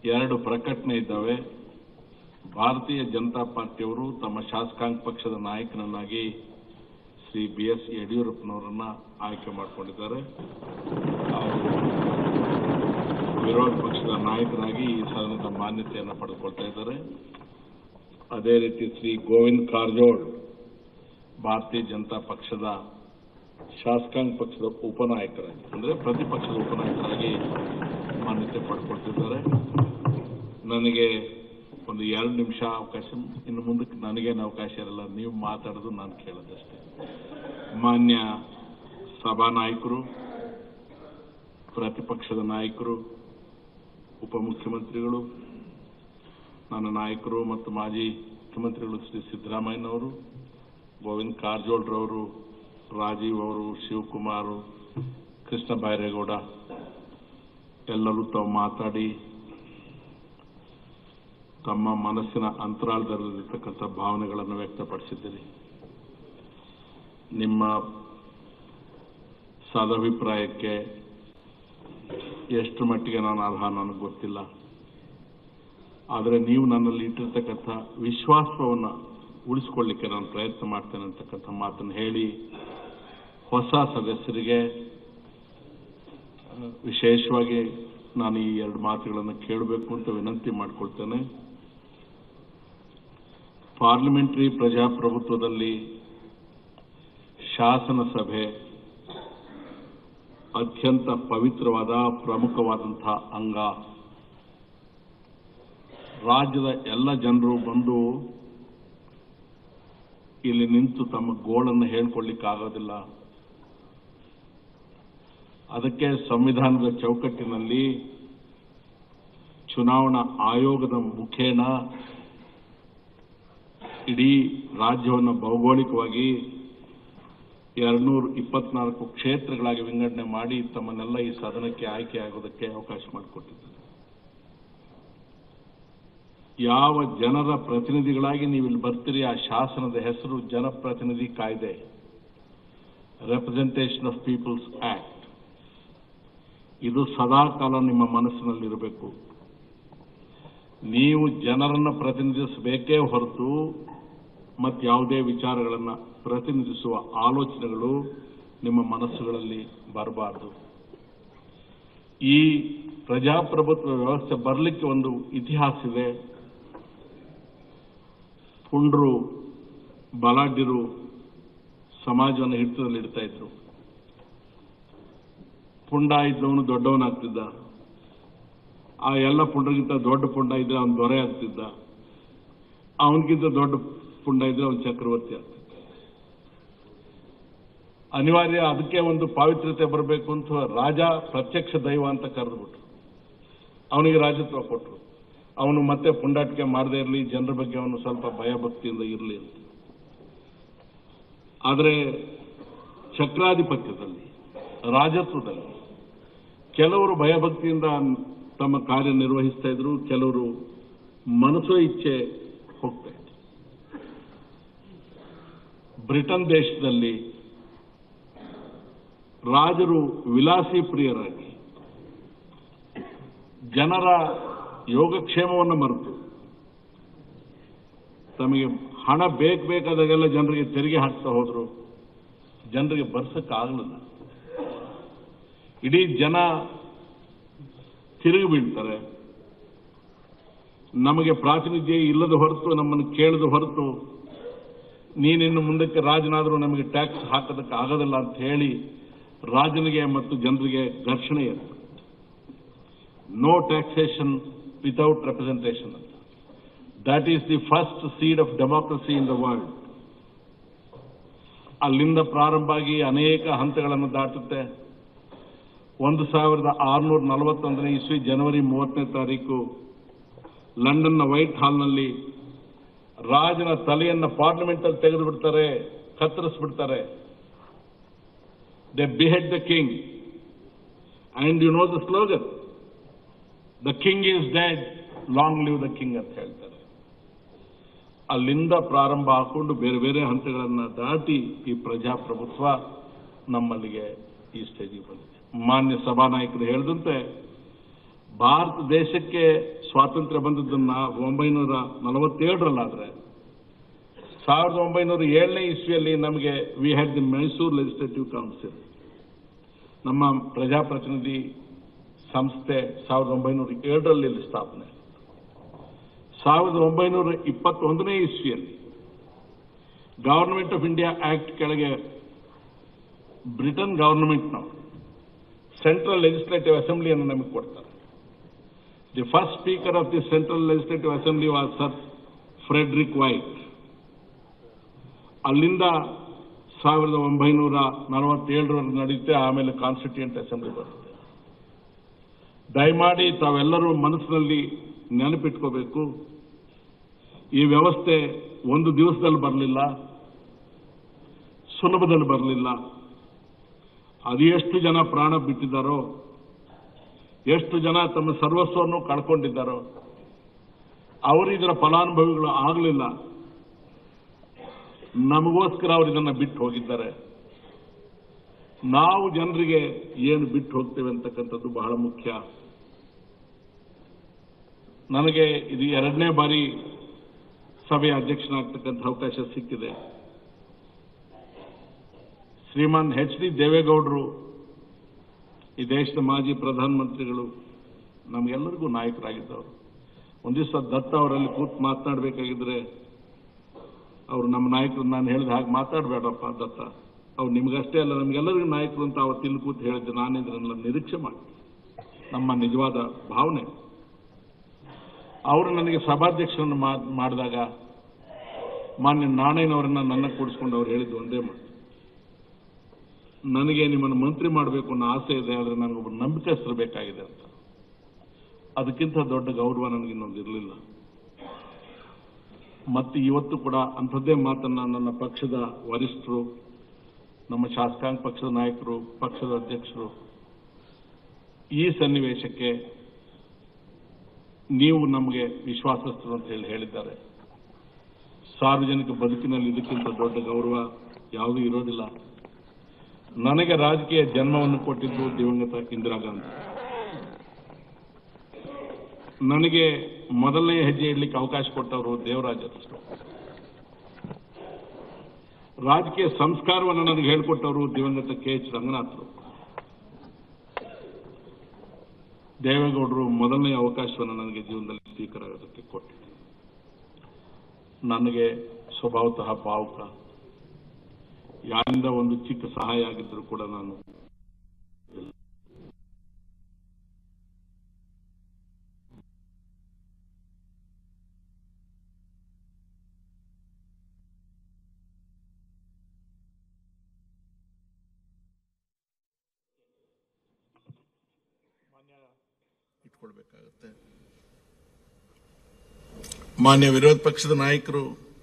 ಎರಡು ಪ್ರಕಟಣೆ ಇದ್ದಾವೆ ಭಾರತೀಯ ಜನತಾ ಪಾರ್ಟಿಯವರು ತಮ್ಮ ಶಾಸಕಾಂಗ ಪಕ್ಷದ ನಾಯಕನನ್ನಾಗಿ ಶ್ರೀ ಬಿ ಎಸ್ ಯಡಿಯೂರಪ್ಪನವರನ್ನ ಆಯ್ಕೆ ಮಾಡಿಕೊಂಡಿದ್ದಾರೆ ಅವರು ವಿರೋಧ ಪಕ್ಷದ ನಾಯಕರಾಗಿ ಈ ಸದನದ ಮಾನ್ಯತೆಯನ್ನು ಪಡೆದುಕೊಳ್ತಾ ಇದ್ದಾರೆ ಅದೇ ರೀತಿ ಶ್ರೀ ಗೋವಿಂದ್ ಕಾರಜೋಳ್ ಭಾರತೀಯ ಜನತಾ ಪಕ್ಷದ ಶಾಸಕಾಂಗ ಪಕ್ಷದ ಉಪನಾಯಕರಾಗಿ ಅಂದರೆ ಪ್ರತಿಪಕ್ಷದ ಉಪನಾಯಕರಾಗಿ ಮಾನ್ಯತೆ ಪಡ್ಕೊಳ್ತಿದ್ದಾರೆ ನನಗೆ ಒಂದು ಎರಡು ನಿಮಿಷ ಅವಕಾಶ ಇನ್ನು ಮುಂದಕ್ಕೆ ನನಗೇನು ಅವಕಾಶ ಇರಲ್ಲ ನೀವು ಮಾತಾಡೋದು ನಾನು ಕೇಳೋದಷ್ಟೇ ಮಾನ್ಯ ಸಭಾನಾಯಕರು ಪ್ರತಿಪಕ್ಷದ ನಾಯಕರು ಉಪಮುಖ್ಯಮಂತ್ರಿಗಳು ನನ್ನ ನಾಯಕರು ಮತ್ತು ಮಾಜಿ ಮುಖ್ಯಮಂತ್ರಿಗಳು ಶ್ರೀ ಸಿದ್ದರಾಮಯ್ಯನವರು ಗೋವಿಂದ್ ಕಾರಜೋಳ್ರವರು ರಾಜೀವ್ ಅವರು ಶಿವಕುಮಾರ್ ಕೃಷ್ಣ ಬೈರೇಗೌಡ ಎಲ್ಲರೂ ತಾವು ಮಾತಾಡಿ ತಮ್ಮ ಮನಸ್ಸಿನ ಅಂತರಾಳದಲ್ಲಿರ್ತಕ್ಕಂಥ ಭಾವನೆಗಳನ್ನು ವ್ಯಕ್ತಪಡಿಸಿದ್ದೀರಿ ನಿಮ್ಮ ಸದಭಿಪ್ರಾಯಕ್ಕೆ ಎಷ್ಟು ಮಟ್ಟಿಗೆ ನಾನು ಅರ್ಹ ನನಗೆ ಗೊತ್ತಿಲ್ಲ ಆದರೆ ನೀವು ನನ್ನಲ್ಲಿ ಇಟ್ಟಿರ್ತಕ್ಕಂಥ ವಿಶ್ವಾಸವನ್ನು ಉಳಿಸ್ಕೊಳ್ಳಿಕ್ಕೆ ನಾನು ಪ್ರಯತ್ನ ಮಾಡ್ತೇನೆ ಅಂತಕ್ಕಂಥ ಮಾತನ್ನು ಹೇಳಿ ಹೊಸ ಸದಸ್ಯರಿಗೆ ಆ, ವಿಶೇಷವಾಗಿ ನಾನು ಈ ಎರಡು ಮಾತುಗಳನ್ನು ಕೇಳಬೇಕು ಅಂತ ವಿನಂತಿ ಮಾಡಿಕೊಳ್ತೇನೆ ಪಾರ್ಲಿಮೆಂಟರಿ ಪ್ರಜಾಪ್ರಭುತ್ವದಲ್ಲಿ ಶಾಸನ ಸಭೆ ಅತ್ಯಂತ ಪವಿತ್ರವಾದ ಪ್ರಮುಖವಾದಂತಹ ಅಂಗ ರಾಜ್ಯದ ಎಲ್ಲ ಜನರು ಬಂದು ಇಲ್ಲಿ ನಿಂತು ತಮ್ಮ ಗೋಳನ್ನು ಹೇಳ್ಕೊಳ್ಳಿಕ್ಕಾಗೋದಿಲ್ಲ ಅದಕ್ಕೆ ಸಂವಿಧಾನದ ಚೌಕಟ್ಟಿನಲ್ಲಿ ಚುನಾವಣಾ ಆಯೋಗದ ಮುಖೇನ ಇಡೀ ರಾಜ್ಯವನ್ನು ಭೌಗೋಳಿಕವಾಗಿ ಎರಡ್ನೂರ ಇಪ್ಪತ್ನಾಲ್ಕು ಕ್ಷೇತ್ರಗಳಾಗಿ ವಿಂಗಡಣೆ ಮಾಡಿ ತಮ್ಮನ್ನೆಲ್ಲ ಈ ಸದನಕ್ಕೆ ಆಯ್ಕೆ ಆಗೋದಕ್ಕೆ ಅವಕಾಶ ಮಾಡಿಕೊಟ್ಟಿದ್ದಾರೆ ಯಾವ ಜನರ ಪ್ರತಿನಿಧಿಗಳಾಗಿ ನೀವು ಇಲ್ಲಿ ಬರ್ತೀರಿ ಆ ಶಾಸನದ ಹೆಸರು ಜನಪ್ರತಿನಿಧಿ ಕಾಯ್ದೆ ರೆಪ್ರೆಸೆಂಟೇಷನ್ ಆಫ್ ಪೀಪಲ್ಸ್ ಆಕ್ಟ್ ಇದು ಸದಾಕಾಲ ನಿಮ್ಮ ಮನಸ್ಸಿನಲ್ಲಿರಬೇಕು ನೀವು ಜನರನ್ನು ಪ್ರತಿನಿಧಿಸಬೇಕೇ ಹೊರತು ಮತ್ತಾವುದೇ ವಿಚಾರಗಳನ್ನು ಪ್ರತಿನಿಧಿಸುವ ಆಲೋಚನೆಗಳು ನಿಮ್ಮ ಮನಸ್ಸುಗಳಲ್ಲಿ ಬರಬಾರದು ಈ ಪ್ರಜಾಪ್ರಭುತ್ವ ವ್ಯವಸ್ಥೆ ಬರಲಿಕ್ಕೆ ಒಂದು ಇತಿಹಾಸ ಇದೆ ಪುಂಡ್ರು ಬಲಾಢ್ಯರು ಸಮಾಜವನ್ನು ಹಿಡಿತದಲ್ಲಿ ಇಡ್ತಾ ಇದ್ರು ಪುಂಡ ಇದ್ದವನು ದೊಡ್ಡವನಾಗ್ತಿದ್ದ ಆ ಎಲ್ಲ ಪುಂಡ್ರಿಗಿಂತ ದೊಡ್ಡ ಪುಂಡ ಇದ್ರೆ ಅವನು ದೊರೆ ಆಗ್ತಿದ್ದ ಅವನಿಗಿಂತ ದೊಡ್ಡ ಪುಂಡ ಇದ್ರೆ ಅವನು ಚಕ್ರವರ್ತಿ ಆಗ್ತಿದ್ದ ಅನಿವಾರ್ಯ ಅದಕ್ಕೆ ಒಂದು ಪಾವಿತ್ರ್ಯತೆ ಬರಬೇಕು ಅಂತ ರಾಜ ಪ್ರತ್ಯಕ್ಷ ದೈವ ಅಂತ ಕರೆದ್ಬಿಟ್ರು ಅವನಿಗೆ ರಾಜತ್ವ ಕೊಟ್ಟರು ಅವನು ಮತ್ತೆ ಪುಂಡಾಟಿಕೆ ಮಾಡದೇ ಇರಲಿ ಜನರ ಬಗ್ಗೆ ಅವನು ಸ್ವಲ್ಪ ಭಯಭಕ್ತಿಯಿಂದ ಇರಲಿ ಅಂತ ಆದರೆ ಚಕ್ರಾಧಿಪತ್ಯದಲ್ಲಿ ರಾಜತ್ವದಲ್ಲಿ ಕೆಲವರು ಭಯಭಕ್ತಿಯಿಂದ ತಮ್ಮ ಕಾರ್ಯ ನಿರ್ವಹಿಸ್ತಾ ಇದ್ರು ಕೆಲವರು ಮನಸ್ಸೋ ಇಚ್ಛೆ ಹೋಗ್ತಾ ಇದ್ರು ಬ್ರಿಟನ್ ದೇಶದಲ್ಲಿ ರಾಜರು ವಿಲಾಸಿ ಪ್ರಿಯರಾಗಿ ಜನರ ಯೋಗಕ್ಷೇಮವನ್ನು ಮರೆತು ತಮಗೆ ಹಣ ಬೇಕು ಬೇಕಾದಾಗೆಲ್ಲ ಜನರಿಗೆ ತೆರಿಗೆ ಹಾಕ್ತಾ ಹೋದ್ರು ಜನರಿಗೆ ಬರ್ಸಕ್ಕಾಗಲಿಲ್ಲ ಇಡೀ ಜನ ತಿರುಗಿ ಬೀಳ್ತಾರೆ ನಮಗೆ ಪ್ರಾತಿನಿಧ್ಯ ಇಲ್ಲದ ಹೊರತು ನಮ್ಮನ್ನು ಕೇಳದ ಹೊರತು ನೀನಿನ್ನು ಮುಂದಕ್ಕೆ ರಾಜನಾದರೂ ನಮಗೆ ಟ್ಯಾಕ್ಸ್ ಹಾಕೋದಕ್ಕೆ ಆಗೋದಿಲ್ಲ ಅಂತ ಹೇಳಿ ರಾಜನಿಗೆ ಮತ್ತು ಜನರಿಗೆ ಘರ್ಷಣೆ ಇರ್ತದೆ ನೋ ಟ್ಯಾಕ್ಸೇಷನ್ ವಿತೌಟ್ ರೆಪ್ರೆಸೆಂಟೇಷನ್ ಅಂತ that is the first seed of democracy in the world ಅಲ್ಲಿಂದ ಪ್ರಾರಂಭ ಆಗಿ ಅನೇಕ ಹಂತಗಳನ್ನು ದಾಟುತ್ತೆ ಒಂದು ಸಾವಿರದ ಆರುನೂರ ನಲವತ್ತೊಂದನೇ ಇಸ್ವಿ ಜನವರಿ ಮೂವತ್ತನೇ ತಾರೀಕು ಲಂಡನ್ನ ವೈಟ್ ಹಾಲ್ನಲ್ಲಿ ರಾಜನ ತಲೆಯನ್ನ ಪಾರ್ಲಿಮೆಂಟ್ ಅಲ್ಲಿ ತೆಗೆದು ಬಿಡ್ತಾರೆ ಕತ್ತರಿಸ್ಬಿಡ್ತಾರೆ they behead the king and you know the slogan the king is dead long live the king ಅಂತ ಹೇಳ್ತಾರೆ ಅಲ್ಲಿಂದ ಪ್ರಾರಂಭ ಹಾಕೊಂಡು ಬೇರೆ ಬೇರೆ ಹಂತಗಳನ್ನ ದಾಟಿ ಈ ಪ್ರಜಾಪ್ರಭುತ್ವ ನಮ್ಮಲ್ಲಿಗೆ ಈ ಸ್ಟೇಜಿಗೆ ಬಂದಿದೆ ಮಾನ್ಯ ಸಭಾನಾಯಕರು ಹೇಳಿದಂತೆ ಭಾರತ ದೇಶಕ್ಕೆ ಸ್ವಾತಂತ್ರ್ಯ ಬಂದದ್ದನ್ನ ಒಂಬೈನೂರ ನಲವತ್ತೇಳರಲ್ಲಾದ್ರೆ ಸಾವಿರದ ಒಂಬೈನೂರ ಏಳನೇ ಇಸ್ವಿಯಲ್ಲಿ ನಮಗೆ we had the Mysore legislative council ನಮ್ಮ ಪ್ರಜಾಪ್ರತಿನಿಧಿ ಸಂಸ್ಥೆ ಸಾವಿರದ ಒಂಬೈನೂರ ಏಳರಲ್ಲಿ ಇಲ್ಲಿ ಸ್ಥಾಪನೆ ಸಾವಿರದ ಒಂಬೈನೂರ ಇಪ್ಪತ್ತೊಂದನೇ ಇಸ್ವಿಯಲ್ಲಿ ಗವರ್ನಮೆಂಟ್ ಆಫ್ ಇಂಡಿಯಾ ಆಕ್ಟ್ ಕೆಳಗೆ ಬ್ರಿಟನ್ ಗವರ್ನಮೆಂಟ್ನವರು ಸೆಂಟ್ರಲ್ ಲೆಜಿಸ್ಲೇಟಿವ್ ಅಸೆಂಬ್ಲಿಯನ್ನು ನಮಗೆ ಕೊಡ್ತಾರೆ the first speaker of the central legislative assembly was sir Frederick Whyte ಅಲ್ಲಿಂದ ಸಾವಿರದ ಒಂಬೈನೂರ ನಲವತ್ತೇಳರವರೆಗೆ ನಡೆಯುತ್ತೆ ಆಮೇಲೆ ಕಾನ್ಸ್ಟಿಟ್ಯೂಂಟ್ ಅಸೆಂಬ್ಲಿ ಬರುತ್ತೆ ದಯಮಾಡಿ ತಾವೆಲ್ಲರೂ ಮನಸ್ಸಿನಲ್ಲಿ ನೆನಪಿಟ್ಕೋಬೇಕು ಈ ವ್ಯವಸ್ಥೆ ಒಂದು ದಿವಸದಲ್ಲಿ ಬರಲಿಲ್ಲ ಸುಲಭದಲ್ಲಿ ಬರಲಿಲ್ಲ ಅದು ಎಷ್ಟು ಜನ ಪ್ರಾಣ ಬಿಟ್ಟಿದ್ದಾರೋ ಎಷ್ಟು ಜನ ತಮ್ಮ ಸರ್ವಸ್ವವನ್ನು ಕಳ್ಕೊಂಡಿದ್ದಾರೋ ಅವರು ಇದರ ಫಲಾನುಭವಿಗಳು ಆಗಲಿಲ್ಲ ನಮಗೋಸ್ಕರ ಅವರು ಇದನ್ನು ಬಿಟ್ಟು ಹೋಗಿದ್ದಾರೆ ನಾವು ಜನರಿಗೆ ಏನು ಬಿಟ್ಟು ಹೋಗ್ತೇವೆ ಅಂತಕ್ಕಂಥದ್ದು ಬಹಳ ಮುಖ್ಯ ನನಗೆ ಇದು ಎರಡನೇ ಬಾರಿ ಸಭೆಯ ಅಧ್ಯಕ್ಷನಾಗ್ತಕ್ಕಂಥ ಅವಕಾಶ ಸಿಕ್ಕಿದೆ ಶ್ರೀಮಾನ್ ಎಚ್ ಡಿ ದೇವೇಗೌಡರು ಈ ದೇಶದ ಮಾಜಿ ಪ್ರಧಾನಮಂತ್ರಿಗಳು ನಮಗೆಲ್ಲರಿಗೂ ನಾಯಕರಾಗಿದ್ದವರು ಒಂದು ದಿವಸ ದತ್ತ ಅವರಲ್ಲಿ ಕೂತ್ ಮಾತನಾಡಬೇಕಾಗಿದ್ರೆ ಅವರು ನಮ್ಮ ನಾಯಕರು ನಾನು ಹೇಳಿದ ಹಾಗೆ ಮಾತಾಡಬೇಡಪ್ಪ ದತ್ತ ಅವ್ರು ನಿಮಗಷ್ಟೇ ಅಲ್ಲ ನಮಗೆಲ್ಲರಿಗೂ ನಾಯಕರು ಅಂತ ಅವತ್ತು ಇಲ್ಲಿ ಕೂತು ಹೇಳಿದ್ದೆ ನಾನು ಇದನ್ನೆಲ್ಲ ನಿರೀಕ್ಷೆ ಮಾಡಿ ನಮ್ಮ ನಿಜವಾದ ಭಾವನೆ ಅವರು ನನಗೆ ಸಭಾಧ್ಯಕ್ಷರನ್ನು ಮಾಡ್- ಮಾಡಿದಾಗ ಮಾನ್ಯ ನಾಣಯ್ಯನವರನ್ನ ನನ್ನ ಕೂಡಿಸ್ಕೊಂಡು ಅವ್ರು ಹೇಳಿದ್ದು ಒಂದೇ ಮಾತು ನನಗೆ ನಿಮ್ಮನ್ನು ಮಂತ್ರಿ ಮಾಡಬೇಕು ಅನ್ನೋ ಆಸೆ ಇದೆ ಆದರೆ ನನಗೊಬ್ಬ ನಂಬಿಕಸ್ಥರು ಬೇಕಾಗಿದೆ ಅಂತ ಅದಕ್ಕಿಂತ ದೊಡ್ಡ ಗೌರವ ನನಗೆ ಇನ್ನೊಂದು ಇರಲಿಲ್ಲ ಮತ್ತೆ ಇವತ್ತು ಕೂಡ ಅಂಥದ್ದೇ ಮಾತನ್ನ ನನ್ನ ಪಕ್ಷದ ವರಿಷ್ಠರು ನಮ್ಮ ಶಾಸಕಾಂಗ ಪಕ್ಷದ ನಾಯಕರು ಪಕ್ಷದ ಅಧ್ಯಕ್ಷರು ಈ ಸನ್ನಿವೇಶಕ್ಕೆ ನೀವು ನಮಗೆ ವಿಶ್ವಾಸಸ್ಥರು ಅಂತ ಹೇಳಿ ಹೇಳಿದ್ದಾರೆ ಸಾರ್ವಜನಿಕ ಬದುಕಿನಲ್ಲಿ ಇದಕ್ಕಿಂತ ದೊಡ್ಡ ಗೌರವ ಯಾವುದೂ ಇರೋದಿಲ್ಲ ನನಗೆ ರಾಜಕೀಯ ಜನ್ಮವನ್ನು ಕೊಟ್ಟಿದ್ದು ದಿವಂಗತ ಇಂದಿರಾ ಗಾಂಧಿ ನನಗೆ ಮೊದಲನೇ ಹೆಜ್ಜೆ ಇಡ್ಲಿಕ್ಕೆ ಅವಕಾಶ ಕೊಟ್ಟವರು ದೇವರಾಜ ಅರಸು ರಾಜಕೀಯ ಸಂಸ್ಕಾರವನ್ನು ನನಗೆ ಹೇಳಿಕೊಟ್ಟವರು ದಿವಂಗತ ಕೆ ಎಚ್ ರಂಗನಾಥರು ದೇವೇಗೌಡರು ಮೊದಲನೇ ಅವಕಾಶವನ್ನು ನನಗೆ ಜೀವನದಲ್ಲಿ ಸ್ಪೀಕರ್ ಆಗೋದಕ್ಕೆ ಕೊಟ್ಟಿದ್ದು ನನಗೆ ಸ್ವಭಾವತಃ ಭಾವುಕ ಯಾರಿಂದ ಒಂದು ಚಿಕ್ಕ ಸಹಾಯ ಆಗಿದ್ದರೂ ಕೂಡ ನಾನು ಇಟ್ಕೊಳ್ಬೇಕಾಗುತ್ತೆ ಮಾನ್ಯ ವಿರೋಧ ಪಕ್ಷದ ನಾಯಕರು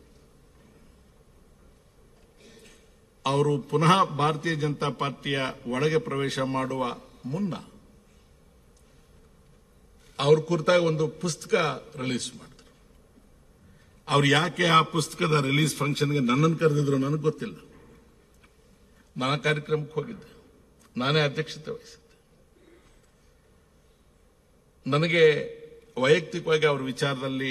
ಅವರು ಪುನಃ ಭಾರತೀಯ ಜನತಾ ಪಾರ್ಟಿಯ ಒಳಗೆ ಪ್ರವೇಶ ಮಾಡುವ ಮುನ್ನ ಅವ್ರ ಕುರಿತಾಗಿ ಒಂದು ಪುಸ್ತಕ ರಿಲೀಸ್ ಮಾಡಿದ್ರು ಅವ್ರು ಯಾಕೆ ಆ ಪುಸ್ತಕದ ರಿಲೀಸ್ ಫಂಕ್ಷನ್ಗೆ ನನ್ನನ್ನು ಕರೆದಿದ್ರು ನನಗೆ ಗೊತ್ತಿಲ್ಲ ನಾನು ಆ ಕಾರ್ಯಕ್ರಮಕ್ಕೆ ಹೋಗಿದ್ದೆ ನಾನೇ ಅಧ್ಯಕ್ಷತೆ ವಹಿಸಿದ್ದೆ ನನಗೆ ವೈಯಕ್ತಿಕವಾಗಿ ಅವ್ರ ವಿಚಾರದಲ್ಲಿ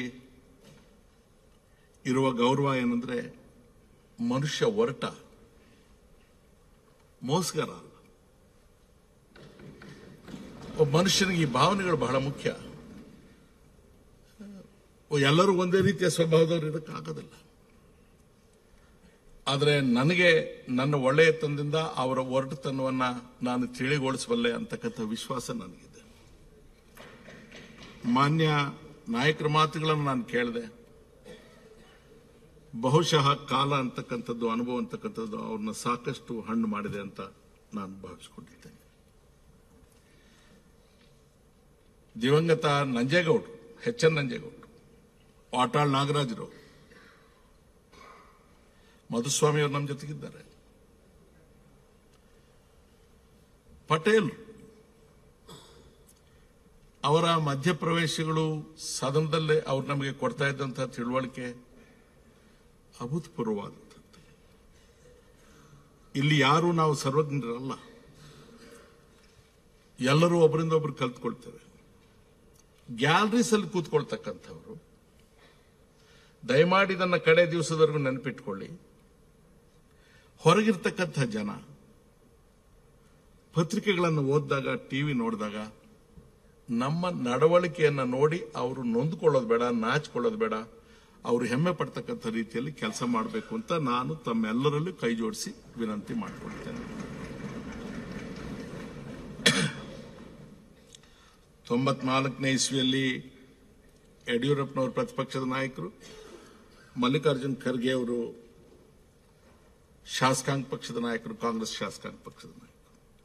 ಇರುವ ಗೌರವ ಏನಂದ್ರೆ ಮನುಷ್ಯ ಒರಟ ಮೋಸಗಾರ ಅಲ್ಲ ಒಬ್ಬ ಮನುಷ್ಯನಿಗೆ ಈ ಭಾವನೆಗಳು ಬಹಳ ಮುಖ್ಯ ಎಲ್ಲರೂ ಒಂದೇ ರೀತಿಯ ಸ್ವಭಾವದವರು ಇರೋಕ್ಕಾಗೋದಿಲ್ಲ ಆದರೆ ನನಗೆ ನನ್ನ ಒಳ್ಳೆಯತನದಿಂದ ಅವರ ಒರಟುತನವನ್ನ ನಾನು ತಿಳಿಗೊಳಿಸಬಲ್ಲೆ ಅಂತಕ್ಕಂಥ ವಿಶ್ವಾಸ ನನಗಿದೆ ಮಾನ್ಯ ನಾಯಕರ ಮಾತುಗಳನ್ನು ನಾನು ಕೇಳಿದೆ ಬಹುಶಃ ಕಾಲ ಅಂತಕ್ಕಂಥದ್ದು ಅನುಭವ ಅಂತಕ್ಕಂಥದ್ದು ಅವ್ರನ್ನ ಸಾಕಷ್ಟು ಹಣ್ಣು ಮಾಡಿದೆ ಅಂತ ನಾನು ಭಾವಿಸಿಕೊಂಡಿದ್ದೇನೆ ದಿವಂಗತ ನಂಜೇಗೌಡರು ಎಚ್ ಎನ್ ನಂಜೇಗೌಡರು ವಾಟಾಳ್ ನಾಗರಾಜರು ಮಧುಸ್ವಾಮಿ ಅವರು ನಮ್ಮ ಜೊತೆಗಿದ್ದಾರೆ ಪಟೇಲ್ ಅವರ ಮಧ್ಯಪ್ರವೇಶಗಳು ಸದನದಲ್ಲೇ ಅವ್ರು ನಮಗೆ ಕೊಡ್ತಾ ಇದ್ದಂತಹ ತಿಳುವಳಿಕೆ ಅಭೂತಪೂರ್ವವಾದಂಥದ್ದು ಇಲ್ಲಿ ಯಾರು ನಾವು ಸರ್ವಜ್ಞರಲ್ಲ ಎಲ್ಲರೂ ಒಬ್ಬರಿಂದ ಒಬ್ರು ಕಲ್ತ್ಕೊಳ್ತೇವೆ ಗ್ಯಾಲರೀಸ್ ಅಲ್ಲಿ ಕೂತ್ಕೊಳ್ತಕ್ಕಂಥವ್ರು ದಯಮಾಡಿ ನನ್ನ ಕಡೆ ದಿವಸದವರೆಗೂ ನೆನಪಿಟ್ಕೊಳ್ಳಿ ಹೊರಗಿರ್ತಕ್ಕಂಥ ಜನ ಪತ್ರಿಕೆಗಳನ್ನು ಓದಿದಾಗ ಟಿವಿ ನೋಡಿದಾಗ ನಮ್ಮ ನಡವಳಿಕೆಯನ್ನ ನೋಡಿ ಅವರು ನೊಂದ್ಕೊಳ್ಳೋದು ಬೇಡ ನಾಚಿಕೊಳ್ಳೋದು ಬೇಡ ಅವರು ಹೆಮ್ಮೆ ಪಡ್ತಕ್ಕಂಥ ರೀತಿಯಲ್ಲಿ ಕೆಲಸ ಮಾಡಬೇಕು ಅಂತ ನಾನು ತಮ್ಮೆಲ್ಲರಲ್ಲೂ ಕೈ ಜೋಡಿಸಿ ವಿನಂತಿ ಮಾಡಿಕೊಳ್ತೇನೆ ತೊಂಬತ್ನಾಲ್ಕನೇ ಇಸ್ವಿಯಲ್ಲಿ ಯಡಿಯೂರಪ್ಪನವರು ಪ್ರತಿಪಕ್ಷದ ನಾಯಕರು ಮಲ್ಲಿಕಾರ್ಜುನ್ ಖರ್ಗೆ ಅವರು ಶಾಸಕಾಂಗ ಪಕ್ಷದ ನಾಯಕರು ಕಾಂಗ್ರೆಸ್ ಶಾಸಕಾಂಗ ಪಕ್ಷದ ನಾಯಕರು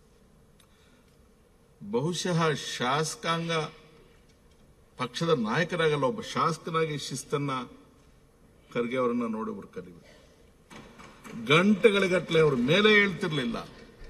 ಬಹುಶಃ ಶಾಸಕಾಂಗ ಪಕ್ಷದ ನಾಯಕರಾಗಲ್ಲ ಒಬ್ಬ ಶಾಸಕನಾಗಿ ಶಿಸ್ತನ್ನ ಖರ್ಗೆ ಅವರನ್ನ ನೋಡಿ ಅವರು ಕರಿಬೇಕು ಗಂಟೆಗಳಿಗಟ್ಟಲೆ ಅವ್ರ ಮೇಲೆ ಹೇಳ್ತಿರ್ಲಿಲ್ಲ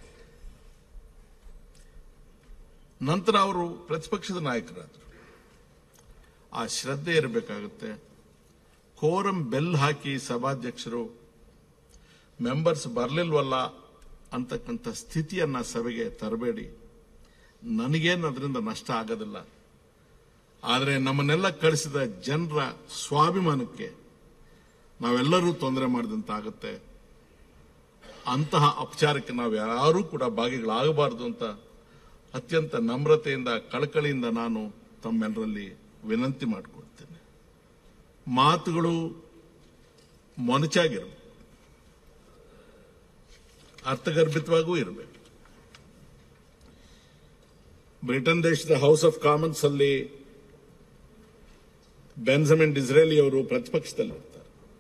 ನಂತರ ಅವರು ಪ್ರತಿಪಕ್ಷದ ನಾಯಕರಾದರು ಆ ಶ್ರದ್ಧೆ ಇರಬೇಕಾಗುತ್ತೆ ಕೋರಂ ಬೆಲ್ ಹಾಕಿ ಸಭಾಧ್ಯಕ್ಷರು ಮೆಂಬರ್ಸ್ ಬರಲಿಲ್ವಲ್ಲ ಅಂತಕ್ಕಂಥ ಸ್ಥಿತಿಯನ್ನ ಸಭೆಗೆ ತರಬೇಡಿ ನನಗೇನು ಅದರಿಂದ ನಷ್ಟ ಆಗೋದಿಲ್ಲ ಆದರೆ ನಮ್ಮನ್ನೆಲ್ಲ ಕಳಿಸಿದ ಜನರ ಸ್ವಾಭಿಮಾನಕ್ಕೆ ನಾವೆಲ್ಲರೂ ತೊಂದರೆ ಮಾಡಿದಂತಾಗುತ್ತೆ ಅಂತಹ ಅಪಚಾರಕ್ಕೆ ನಾವು ಯಾರೂ ಕೂಡ ಭಾಗಿಗಳಾಗಬಾರದು ಅಂತ ಅತ್ಯಂತ ನಮ್ರತೆಯಿಂದ ಕಳಕಳಿಯಿಂದ ನಾನು ತಮ್ಮೆಲ್ಲರಲ್ಲಿ ವಿನಂತಿ ಮಾಡಿಕೊಡ್ತೇನೆ ಮಾತುಗಳು ಮೊನಚಾಗಿರಬೇಕು ಅರ್ಥಗರ್ಭಿತವಾಗೂ ಇರಬೇಕು ಬ್ರಿಟನ್ ದೇಶದ ಹೌಸ್ ಆಫ್ ಕಾಮನ್ಸ್ ಅಲ್ಲಿ ಬೆನ್ಸಮಿನ್ ಡಿಸ್ರೇಲಿ ಅವರು ಪ್ರತಿಪಕ್ಷದಲ್ಲಿರ್ತಾರೆ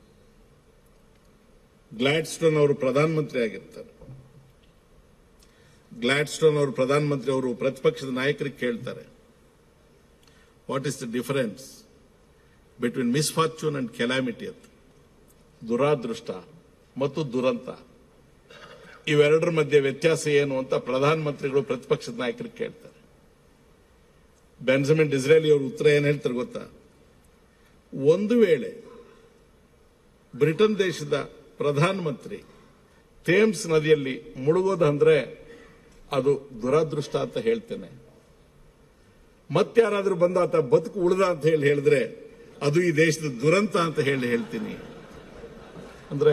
ಗ್ಲಾಡ್ಸ್ಟೋನ್ ಅವರು ಪ್ರಧಾನಮಂತ್ರಿ ಆಗಿರ್ತಾರೆ ಗ್ಲಾಡ್ಸ್ಟೋನ್ ಅವರು ಪ್ರಧಾನಮಂತ್ರಿ ಅವರು ಪ್ರತಿಪಕ್ಷದ ನಾಯಕರಿಗೆ ಕೇಳ್ತಾರೆ what is the difference between misfortune and calamity ಅಂತ ದುರಾದೃಷ್ಟ ಮತ್ತು ದುರಂತ ಇವೆರಡರ ಮಧ್ಯೆ ವ್ಯತ್ಯಾಸ ಏನು ಅಂತ ಪ್ರಧಾನಮಂತ್ರಿಗಳು ಪ್ರತಿಪಕ್ಷದ ನಾಯಕರಿಗೆ ಕೇಳ್ತಾರೆ ಬೆನ್ಸಮಿನ್ ಡಿಸ್ರೇಲಿ ಅವರು ಉತ್ತರ ಏನ್ ಹೇಳ್ತಾರೆ ಗೊತ್ತಾ ಒಂದು ವೇಳೆ ಬ್ರಿಟನ್ ದೇಶದ ಪ್ರಧಾನಮಂತ್ರಿ ಥೇಮ್ಸ್ ನದಿಯಲ್ಲಿ ಮುಳುಗೋದಂದ್ರೆ ಅದು ದುರಾದೃಷ್ಟ ಅಂತ ಹೇಳ್ತೇನೆ ಮತ್ತಾರಾದ್ರೂ ಬಂದು ಆತ ಬದುಕು ಉಳಿದ ಅಂತ ಹೇಳಿ ಹೇಳಿದ್ರೆ ಅದು ಈ ದೇಶದ ದುರಂತ ಅಂತ ಹೇಳಿ ಹೇಳ್ತೀನಿ ಅಂದ್ರೆ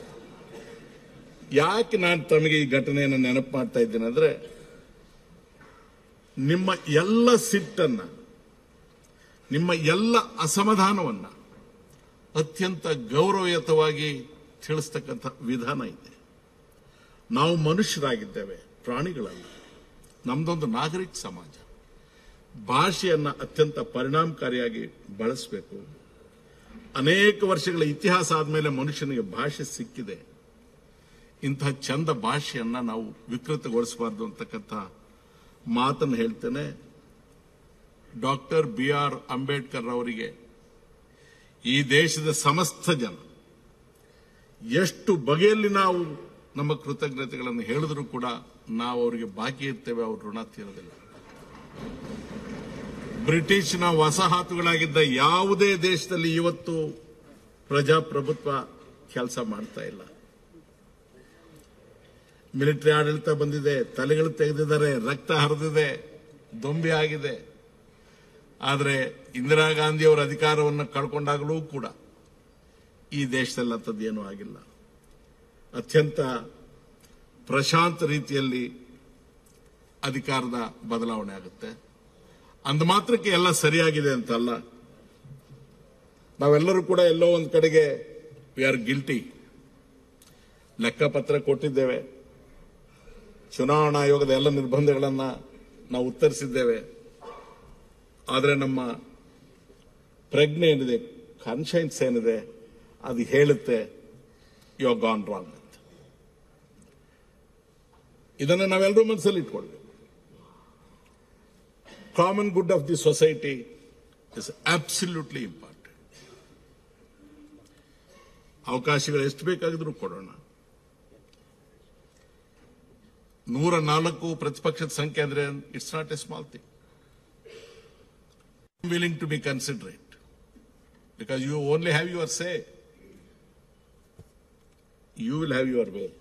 ಯಾಕೆ ನಾನು ತಮಗೆ ಈ ಘಟನೆಯನ್ನು ನೆನಪು ಮಾಡ್ತಾ ಇದ್ದೇನೆ ಅಂದ್ರೆ ನಿಮ್ಮ ಎಲ್ಲ ಸಿಟ್ಟನ್ನ ನಿಮ್ಮ ಎಲ್ಲ ಅಸಮಾಧಾನವನ್ನ ಅತ್ಯಂತ ಗೌರವಯುತವಾಗಿ ತಿಳಿಸ್ತಕ್ಕಂಥ ವಿಧಾನ ಇದೆ ನಾವು ಮನುಷ್ಯರಾಗಿದ್ದೇವೆ ಪ್ರಾಣಿಗಳಲ್ಲ ನಮ್ದೊಂದು ನಾಗರಿಕ ಸಮಾಜ ಭಾಷೆಯನ್ನ ಅತ್ಯಂತ ಪರಿಣಾಮಕಾರಿಯಾಗಿ ಬಳಸಬೇಕು ಅನೇಕ ವರ್ಷಗಳ ಇತಿಹಾಸ ಆದ್ಮೇಲೆ ಮನುಷ್ಯನಿಗೆ ಭಾಷೆ ಸಿಕ್ಕಿದೆ ಇಂತಹ ಚಂದ ಭಾಷೆಯನ್ನ ನಾವು ವಿಕೃತಗೊಳಿಸಬಾರ್ದು ಅಂತಕ್ಕಂಥ ಮಾತನ್ನು ಹೇಳ್ತೇನೆ ಡಾಕ್ಟರ್ ಬಿ ಆರ್ ಅಂಬೇಡ್ಕರ್ ಅವರಿಗೆ ಈ ದೇಶದ ಸಮಸ್ತ ಜನ ಎಷ್ಟು ಬಗೆಯಲ್ಲಿ ನಾವು ನಮ್ಮ ಕೃತಜ್ಞತೆಗಳನ್ನು ಹೇಳಿದ್ರು ಕೂಡ ನಾವು ಅವರಿಗೆ ಬಾಕಿ ಇರ್ತೇವೆ ಅವ್ರ ಋಣ ತೀರೋದಿಲ್ಲ ಬ್ರಿಟಿಷ್ನ ವಸಾಹತುಗಳಾಗಿದ್ದ ಯಾವುದೇ ದೇಶದಲ್ಲಿ ಇವತ್ತು ಪ್ರಜಾಪ್ರಭುತ್ವ ಕೆಲಸ ಮಾಡ್ತಾ ಇಲ್ಲ ಮಿಲಿಟರಿ ಆಡಳಿತ ಬಂದಿದೆ ತಲೆಗಳು ತೆಗೆದಿದ್ದಾರೆ ರಕ್ತ ಹರಿದಿದೆ ದೊಂಬಿ ಆಗಿದೆ ಆದರೆ ಇಂದಿರಾ ಗಾಂಧಿ ಅವರ ಅಧಿಕಾರವನ್ನು ಕಳ್ಕೊಂಡಾಗಲೂ ಕೂಡ ಈ ದೇಶದಲ್ಲಿ ಅಂಥದ್ದೇನೂ ಆಗಿಲ್ಲ ಅತ್ಯಂತ ಪ್ರಶಾಂತ ರೀತಿಯಲ್ಲಿ ಅಧಿಕಾರದ ಬದಲಾವಣೆ ಆಗುತ್ತೆ ಅಂದ ಮಾತ್ರಕ್ಕೆ ಎಲ್ಲ ಸರಿಯಾಗಿದೆ ಅಂತಲ್ಲ ನಾವೆಲ್ಲರೂ ಕೂಡ ಎಲ್ಲೋ ಒಂದು ಕಡೆಗೆ ವಿ ಆರ್ ಗಿಲ್ಟಿ ಲೆಕ್ಕಪತ್ರ ಕೊಟ್ಟಿದ್ದೇವೆ ಚುನಾವಣಾ ಆಯೋಗದ ಎಲ್ಲ ನಿರ್ಬಂಧಗಳನ್ನ ನಾವು ಉತ್ತರಿಸಿದ್ದೇವೆ ಆದರೆ ನಮ್ಮ ಪ್ರಜ್ಞೆ ಏನಿದೆ ಕಾನ್ಶಿಯನ್ಸ್ ಏನಿದೆ ಅದು ಹೇಳುತ್ತೆ ಯು ಆರ್ ಗಾನ್ ರಾಂಗ್ ಅಂತ ಇದನ್ನು ನಾವೆಲ್ಲರೂ ಮನಸ್ಸಲ್ಲಿ ಇಟ್ಕೊಳ್ಬೇಕು common good of the society is absolutely important ಅವಕಾಶಗಳು ಎಷ್ಟು ಬೇಕಾಗಿದ್ರೂ ಕೊಡೋಣ ನೂರ ನಾಲ್ಕು ಪ್ರತಿಪಕ್ಷದ ಸಂಖ್ಯೆ ಅಂದ್ರೆ it's not a small thing willing to be considerate because you only have your say you will have your way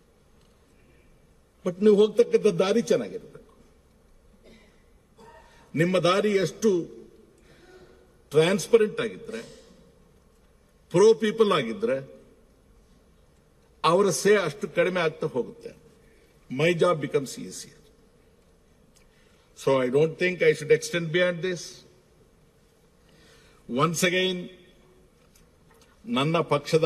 but ನೀವು ಹೋಗ್ತಕ್ಕಂಥ ದಾರಿ ಚೆನ್ನಾಗಿರಬೇಕು ನಿಮ್ಮ ದಾರಿ ಎಷ್ಟು ಟ್ರಾನ್ಸ್ಪರೆಂಟ್ ಆಗಿದ್ರೆ ಪ್ರೋ ಪೀಪಲ್ ಆಗಿದ್ರೆ ಅವರ ಸೇ ಅಷ್ಟು ಕಡಿಮೆ ಆಗ್ತಾ ಹೋಗುತ್ತೆ my job becomes easier so I don't think I should extend beyond this once again ನನ್ನ ಪಕ್ಷದ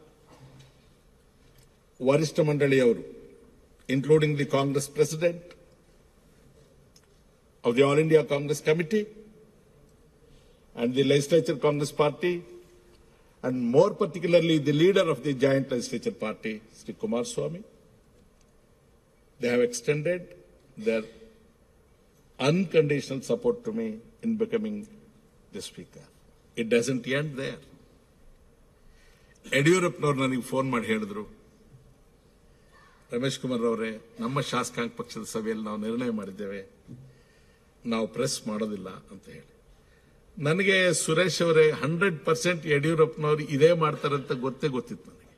ವರಿಷ್ಠ ಮಂಡಳಿಯವರು including the Congress president of the All India Congress Committee and the Legislature Congress Party, and more particularly the leader of the Giant Legislature Party, Sri Kumar Swamy. They have extended their unconditional support to me in becoming the Speaker. It doesn't end there. ಯಡಿಯೂರಪ್ಪನವ್ರು ನನಗೆ phone ಮಾಡಿ ಹೇಳಿದ್ರು ರಮೇಶ್ ಕುಮಾರ್ ಅವರೇ ನಮ್ಮ ಶಾಸಕಾಂಗ ಪಕ್ಷದ ಸಭೆಯಲ್ಲಿ ನಾವು ನಿರ್ಣಯ ಮಾಡಿದ್ದೇವೆ ನಾವು ಪ್ರೆಸ್ ಮಾಡೋದಿಲ್ಲ ಅಂತ ಹೇಳಿ ನನಗೆ ಸುರೇಶ್ ಅವರೇ ಹಂಡ್ರೆಡ್ ಪರ್ಸೆಂಟ್ ಯಡಿಯೂರಪ್ಪನವರು ಇದೇ ಮಾಡ್ತಾರಂತ ಗೊತ್ತೇ ಗೊತ್ತಿತ್ತು ನನಗೆ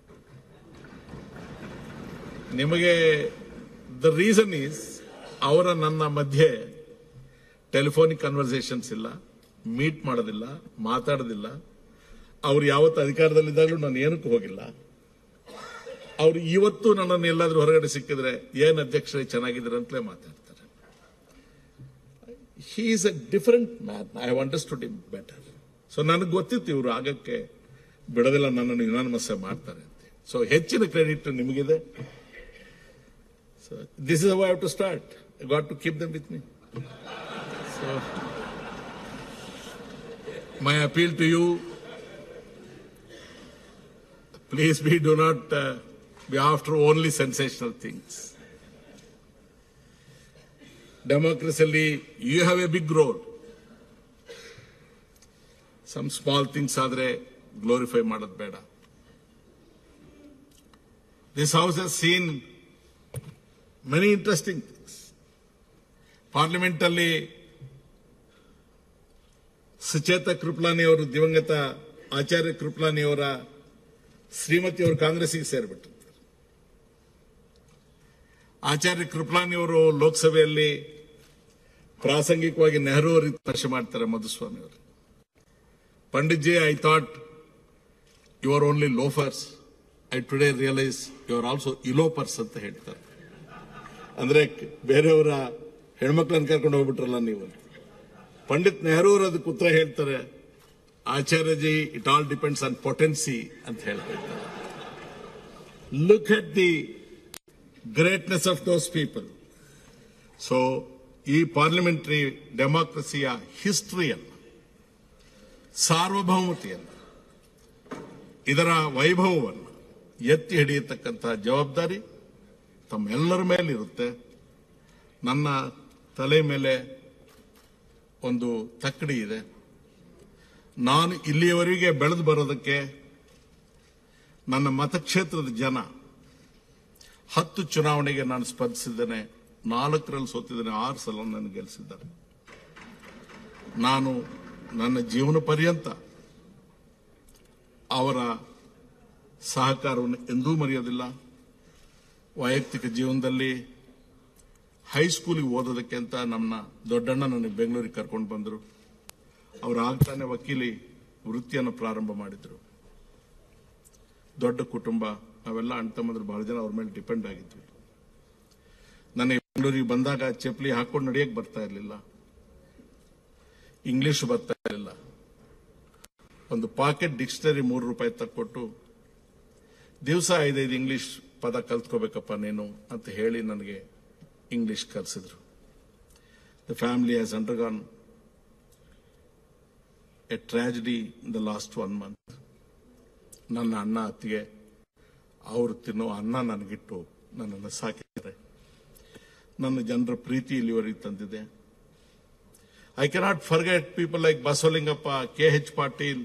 ನಿಮಗೆ ದ ರೀಸನ್ ಈಸ್ ಅವರ ನನ್ನ ಮಧ್ಯೆ ಟೆಲಿಫೋನಿಕ್ ಕನ್ವರ್ಸೇಷನ್ಸ್ ಇಲ್ಲ ಮೀಟ್ ಮಾಡೋದಿಲ್ಲ ಮಾತಾಡೋದಿಲ್ಲ ಅವ್ರು ಯಾವತ್ತು ಅಧಿಕಾರದಲ್ಲಿದ್ದಾಗಲೂ ನಾನು ಏನಕ್ಕೂ ಹೋಗಿಲ್ಲ ಅವ್ರು ಇವತ್ತು ನನ್ನನ್ನು ಎಲ್ಲಾದ್ರೂ ಹೊರಗಡೆ ಸಿಕ್ಕಿದ್ರೆ ಏನ್ ಅಧ್ಯಕ್ಷರೇ ಚೆನ್ನಾಗಿದ್ದಾರೆ ಅಂತಲೇ ಮಾತಾಡ್ತಾರೆ he is a different man I have understood him better so ನನಗೆ ಗೊತ್ತಿತ್ತು ಇವರು ಆಗಕ್ಕೆ ಬಿಡೋದಿಲ್ಲ ನನ್ನನ್ನು ಯುನಾನಿಮಸ್ ಮಾಡ್ತಾರೆ ಅಂತ ಸೊ ಹೆಚ್ಚಿನ ಕ್ರೆಡಿಟ್ ನಿಮಗಿದೆ so this is how have to start I got to keep them with me so my appeal to you please be do not be after only sensational things ಡೆಮೋಕ್ರಸಿಯಲ್ಲಿ you have a big role some small things ಆದ್ರೆ glorify ಮಾಡೋದು ಬೇಡ this house has seen many interesting things parliament ಅಲ್ಲಿ ಸುಚೇತ ಕೃಪಲಾನಿ ಅವರು ದಿವಂಗತ ಆಚಾರ್ಯ ಕೃಪಲಾನಿ ಅವರ ಶ್ರೀಮತಿ ಅವರು ಕಾಂಗ್ರೆಸ್ಸಿಗೆ ಸೇರ್ಬಿಟ್ಟಿರ್ತಾರೆ ಆಚಾರ್ಯ ಕೃಪಲಾನಿ ಅವರು ಲೋಕಸಭೆಯಲ್ಲಿ ಪ್ರಾಸಂಗಿಕವಾಗಿ ನೆಹರು ಅವರಿಗೆ ಸ್ಪರ್ಶ ಮಾಡ್ತಾರೆ ಮಧುಸ್ವಾಮಿ ಅವರು Pandit ji I thought you are only loafers I today realise you are also elopers ಅಂತ ಹೇಳ್ತಾರೆ ಅಂದ್ರೆ ಬೇರೆಯವರ ಹೆಣ್ಮಕ್ಳನ್ನ ಕರ್ಕೊಂಡು ಹೋಗ್ಬಿಟ್ರಲ್ಲ ನೀವು ಪಂಡಿತ್ ನೆಹರು ಅವರು ಅದಕ್ಕೆ ಉತ್ತರ ಹೇಳ್ತಾರೆ Acharyaji it all depends on potency ಅಂತ ಹೇಳ್ತಾರೆ look at the greatness of those people so ಈ ಪಾರ್ಲಿಮೆಂಟರಿ ಡೆಮಾಕ್ರಸಿಯ ಹಿಸ್ಟ್ರಿಯನ್ನು ಸಾರ್ವಭೌಮತೆಯನ್ನು ಇದರ ವೈಭವವನ್ನು ಎತ್ತಿ ಹಿಡಿಯತಕ್ಕಂತಹ ಜವಾಬ್ದಾರಿ ತಮ್ಮೆಲ್ಲರ ಮೇಲಿರುತ್ತೆ ನನ್ನ ತಲೆ ಮೇಲೆ ಒಂದು ತಕ್ಕಡಿ ಇದೆ ನಾನು ಇಲ್ಲಿಯವರೆಗೆ ಬೆಳೆದು ಬರೋದಕ್ಕೆ ನನ್ನ ಮತಕ್ಷೇತ್ರದ ಜನ ಹತ್ತು ಚುನಾವಣೆಗೆ ನಾನು ಸ್ಪರ್ಧಿಸಿದ್ದೇನೆ ನಾಲ್ಕರಲ್ಲಿ ಸೋತಿದ್ದೇನೆ ಆರು ಸಲ ನನ್ನ ಗೆಲ್ಲಿಸಿದ್ದಾರೆ ನಾನು ನನ್ನ ಜೀವನ ಪರ್ಯಂತ ಅವರ ಸಹಕಾರವನ್ನು ಎಂದೂ ಮರೆಯೋದಿಲ್ಲ ವೈಯಕ್ತಿಕ ಜೀವನದಲ್ಲಿ ಹೈಸ್ಕೂಲಿಗೆ ಓದೋದಕ್ಕೆ ಅಂತ ನಮ್ಮ ದೊಡ್ಡಣ್ಣ ನನಗೆ ಬೆಂಗಳೂರಿಗೆ ಕರ್ಕೊಂಡು ಬಂದರು ಅವರು ಆಗ್ತಾನೆ ವಕೀಲಿ ವೃತ್ತಿಯನ್ನು ಪ್ರಾರಂಭ ಮಾಡಿದ್ರು ದೊಡ್ಡ ಕುಟುಂಬ ನಾವೆಲ್ಲ ಅಣ್ಣ ತಮ್ಮಂದ್ರು ಬಹಳ ಜನ ಅವ್ರ ಮೇಲೆ ಡಿಪೆಂಡ್ ಆಗಿದ್ವಿ ನನಗೆ ಬೆಂಗಳೂರಿಗೆ ಬಂದಾಗ ಚಪ್ಪಲಿ ಹಾಕೊಂಡು ನಡೆಯಕ್ಕೆ ಬರ್ತಾ ಇರಲಿಲ್ಲ ಇಂಗ್ಲಿಷ್ ಬರ್ತಾ ಇರಲಿಲ್ಲ ಒಂದು ಪಾಕೆಟ್ ಡಿಕ್ಷನರಿ ಮೂರು ರೂಪಾಯಿ ತಕ್ಕೊಟ್ಟು ದಿವಸ ಐದೈದು ಇಂಗ್ಲಿಷ್ ಪದ ಕಲ್ತ್ಕೋಬೇಕಪ್ಪ ನೀನು ಅಂತ ಹೇಳಿ ನನಗೆ ಇಂಗ್ಲಿಷ್ ಕಲಿಸಿದ್ರು the family has undergone a tragedy in the last one month ನನ್ನ ಅಣ್ಣ ಅತ್ತಿಗೆ ಅವರು ತಿನ್ನೋ ಅನ್ನ ನನಗಿಟ್ಟು ನನ್ನನ್ನು ಸಾಕಿದ್ದಾರೆ ನನ್ನ ಜನರ ಪ್ರೀತಿ ಇಲ್ಲಿವರೆಗೆ ತಂದಿದೆ I cannot forget people like Basavalingappa K H Patil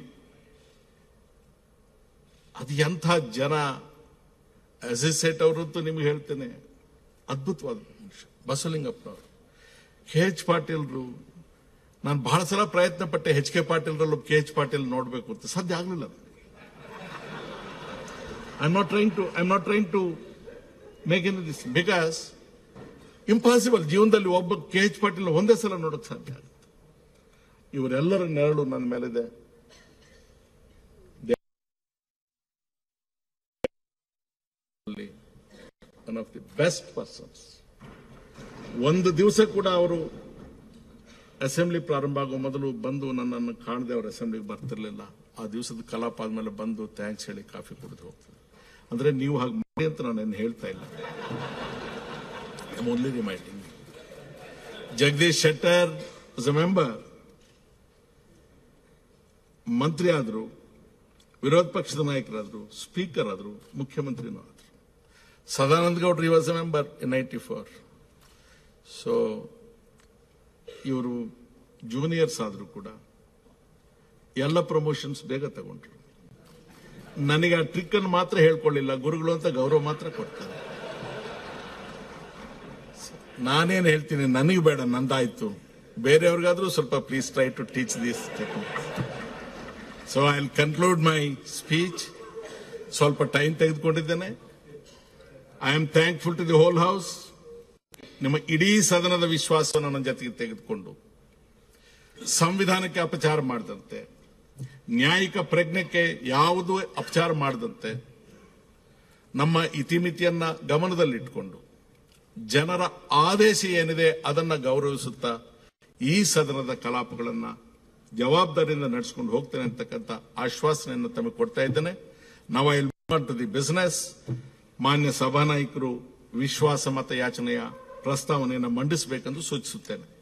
ಅದು ಎಂಥ ಜನ ಅಸಿಸೆಟ್ ಅವರಂತೂ ನಿಮ್ಗೆ ಹೇಳ್ತೇನೆ ಅದ್ಭುತವಾದ ಮನುಷ್ಯ ಬಸವಲಿಂಗಪ್ಪನವರು ಕೆ ಎಚ್ ಪಾಟೀಲ್ರು ನಾನು ಬಹಳ ಸಲ ಪ್ರಯತ್ನ ಪಟ್ಟೆ ಎಚ್ ಕೆ ಪಾಟೀಲ್ರಲ್ಲೂ ಕೆ ಎಚ್ ಪಾಟೀಲ್ ನೋಡಬೇಕು ಅಂತ ಸಾಧ್ಯ ಆಗಲಿಲ್ಲ I not trying to I not trying to make in this because impossible ಜೀವನದಲ್ಲಿ ಒಬ್ಬ ಕೆ ಎಚ್ ಪಾಟೀಲ್ ಒಂದೇ ಸಲ ನೋಡಕ್ ಸಾಧ್ಯ ಆಗುತ್ತೆ ಇವರೆಲ್ಲರ ನೆರಳು ನನ್ನ ಮೇಲಿದೆ one of the best persons ಒಂದು ದಿವಸ ಕೂಡ ಅವರು ಅಸೆಂಬ್ಲಿ ಪ್ರಾರಂಭ ಆಗೋ ಮೊದಲು ಬಂದು ನನ್ನನ್ನು ಕಾಣದೆ ಅವರು ಅಸೆಂಬ್ಲಿಗೆ ಬರ್ತಿರ್ಲಿಲ್ಲ ಆ ದಿವಸದ ಕಲಾಪ ಆದ್ಮೇಲೆ ಬಂದು ಥ್ಯಾಂಕ್ಸ್ ಹೇಳಿ ಕಾಫಿ ಕುಡಿದು ಹೋಗ್ತಾರೆ ಅಂದ್ರೆ ನೀವು ಹಾಗೆ ಮಾಡಿ ಅಂತ ನಾನು ಹೇಳ್ತಾ ಇಲ್ಲ only reminding Jagadish Shettar is a member ಮಂತ್ರಿ ಆದ್ರು ವಿರೋಧ ಪಕ್ಷದ ನಾಯಕರಾದ್ರು ಸ್ಪೀಕರ್ ಆದ್ರು ಮುಖ್ಯಮಂತ್ರಿನೂ ಆದ್ರು ಸದಾನಂದ ಗೌಡ್ರು was a member in ninety four so ಇವರು ಜೂನಿಯರ್ಸ್ ಆದರೂ ಕೂಡ ಎಲ್ಲ ಪ್ರಮೋಷನ್ಸ್ ಬೇಗ ತಗೊಂಡ್ರು ನನಗೆ ಆ ಟ್ರಿಕ್ ಅನ್ನು ಮಾತ್ರ ಹೇಳ್ಕೊಳ್ಳಿಲ್ಲ ಗುರುಗಳು ಅಂತ ಗೌರವ ಮಾತ್ರ ಕೊಡ್ತಾರೆ ನಾನೇನು ಹೇಳ್ತೀನಿ ನನಗೆ ಬೇಡ ನಂದಾಯ್ತು ಬೇರೆಯವ್ರಿಗಾದ್ರೂ ಸ್ವಲ್ಪ please try to teach this technique so I will conclude my speech ಸ್ವಲ್ಪ ಟೈಮ್ ತೆಗೆದುಕೊಂಡಿದ್ದೇನೆ I am thankful to the whole house ನಿಮ್ಮ ಇಡೀ ಸದನದ ವಿಶ್ವಾಸವನ್ನು ನನ್ನ ಜೊತೆಗೆ ತೆಗೆದುಕೊಂಡು ಸಂವಿಧಾನಕ್ಕೆ ಅಪಚಾರ ಮಾಡದಂತೆ ನ್ಯಾಯಿಕ ಪ್ರಜ್ಞೆಗೆ ಯಾವುದೂ ಅಪಚಾರ ಮಾಡದಂತೆ ನಮ್ಮ ಇತಿಮಿತಿಯನ್ನ ಗಮನದಲ್ಲಿಟ್ಟುಕೊಂಡು ಜನರ ಆದೇಶ ಏನಿದೆ ಅದನ್ನ ಗೌರವಿಸುತ್ತಾ ಈ ಸದನದ ಕಲಾಪಗಳನ್ನ ಜವಾಬ್ದಾರಿಯಿಂದ ನಡೆಸಿಕೊಂಡು ಹೋಗ್ತೇನೆ ಅಂತಕ್ಕಂಥ ಆಶ್ವಾಸನೆಯನ್ನು ತಮಗೆ ಕೊಡ್ತಾ ಇದ್ದೇನೆ ನಾವು ಐ ಟು ದಿ ಬಿಸಿನೆಸ್ ಮಾನ್ಯ ಸಭಾನಾಯಕರು ವಿಶ್ವಾಸ ಮತ ಯಾಚನೆಯ ಪ್ರಸ್ತಾವನೆಯನ್ನು ಮಂಡಿಸಬೇಕೆಂದು ಸೂಚಿಸುತ್ತೇನೆ